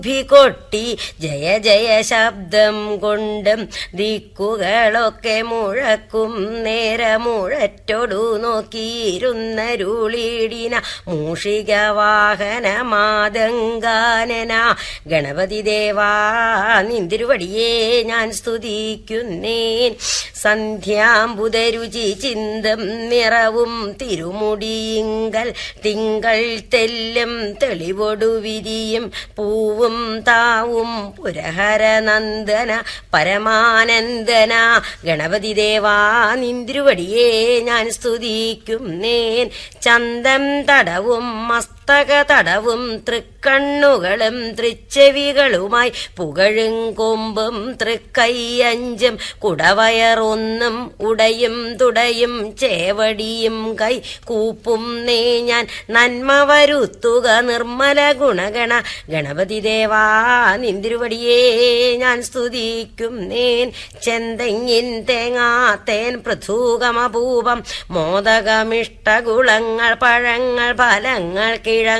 കൊട്ടി ജയ ജയ ശബ്ദം കൊണ്ടും ദിക്കുകളൊക്കെ മുഴക്കും നേരമുഴറ്റൊടു നോക്കിയിരുന്നരുളിടിന മൂഷിക വാഹന മാതങ്കാനന ഗണപതി ദേവാ നിന്തിരുവടിയേ ഞാൻ സ്തുതിക്കുന്നേൻ സന്ധ്യാംബുദരുചി ചിന്തം നിറവും തിരുമുടിയിങ്കൽ തിങ്കൾ തെല്ലും തെളിവൊടു വിരിയും പൂവും താവും പുരഹര നന്ദന പരമാനന്ദന ഗണപതി ദേവാ നിന്തിരുവടിയേ ഞാൻ സ്തുതിക്കുന്നേൻ ചന്തം തടവും മസ്തക തടവും തൃക്കണ്ണുകളും തൃച്ചെവികളുമായി പുകഴും കൊമ്പും തൃക്കൈയഞ്ചും കുടവയറൊന്നും ഉടയും തുടയും ചേവടിയും കൈ കൂപ്പും നേ ഞാൻ നന്മ വരുത്തുക നിർമ്മല ഗുണഗണ ഗണപതി ദേവാ നിന്തിരുവടിയേ ഞാൻ സ്തുതിക്കും നേൻ ചെന്തെങ്ങിൻ തേങ്ങാത്തേൻ പൃഥൂകമപൂപം മോദകമിഷ്ടകുളങ്ങൾ പഴങ്ങൾ ഫലങ്ങൾ കിഴ